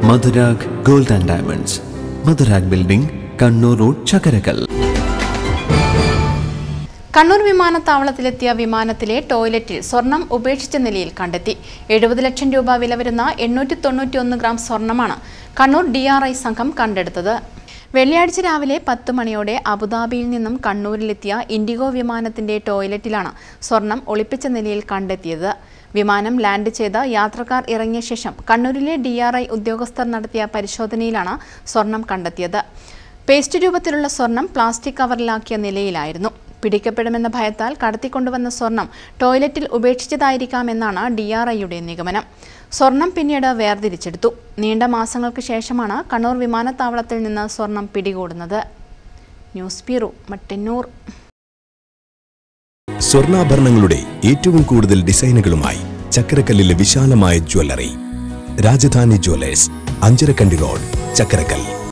Madhurag gold and diamonds Madhurag building Kannur road Chakkarakkal Kannur വിമാനത്താവളത്തിലെത്തിയ വിമാനത്തിലെ ടോയ്ലറ്റിൽ സ്വർണം ഉപേക്ഷിച്ച നിലയിൽ കണ്ടെത്തി എഴുപത് ലക്ഷം രൂപ വില വരുന്ന എണ്ണൂറ്റി തൊണ്ണൂറ്റി ഒന്ന് ഗ്രാം സ്വർണമാണ് കണ്ണൂർ ഡി ആർ ഐ സംഘം കണ്ടെടുത്തത് വെള്ളിയാഴ്ച രാവിലെ പത്ത് മണിയോടെ അബുദാബിയിൽ നിന്നും കണ്ണൂരിലെത്തിയ ഇൻഡിഗോ വിമാനത്തിന്റെ ടോയ്ലറ്റിലാണ് സ്വർണം ഒളിപ്പിച്ച നിലയിൽ കണ്ടെത്തിയത് വിമാനം ലാൻഡ് ചെയ്ത് യാത്രക്കാർ ഇറങ്ങിയ ശേഷം കണ്ണൂരിലെ ഡി ആർ ഐ ഉദ്യോഗസ്ഥർ നടത്തിയ പരിശോധനയിലാണ് സ്വർണം കണ്ടെത്തിയത് പേസ്റ്റ് രൂപത്തിലുള്ള സ്വർണം പ്ലാസ്റ്റിക് കവറിലാക്കിയ നിലയിലായിരുന്നു പിടിക്കപ്പെടുമെന്ന ഭയത്താൽ കടത്തിക്കൊണ്ടുവന്ന സ്വർണം ടോയ്ലറ്റിൽ ഉപേക്ഷിച്ചതായിരിക്കാമെന്നാണ് ഡി ആർ ഐയുടെ നിഗമനം സ്വർണം പിന്നീട് വേർതിരിച്ചെടുത്തു നീണ്ട മാസങ്ങൾക്ക് ശേഷമാണ് കണ്ണൂർ വിമാനത്താവളത്തിൽ നിന്ന് സ്വർണം പിടികൂടുന്നത് ന്യൂസ് ബ്യൂറോ മട്ടന്നൂർ സ്വർണ്ണാഭരണങ്ങളുടെ ഏറ്റവും കൂടുതൽ ഡിസൈനുകളുമായി ചക്കരക്കല്ലിലെ വിശാലമായ jewellery Rajadhani jewellers Anjarakandy road Chakkarakkal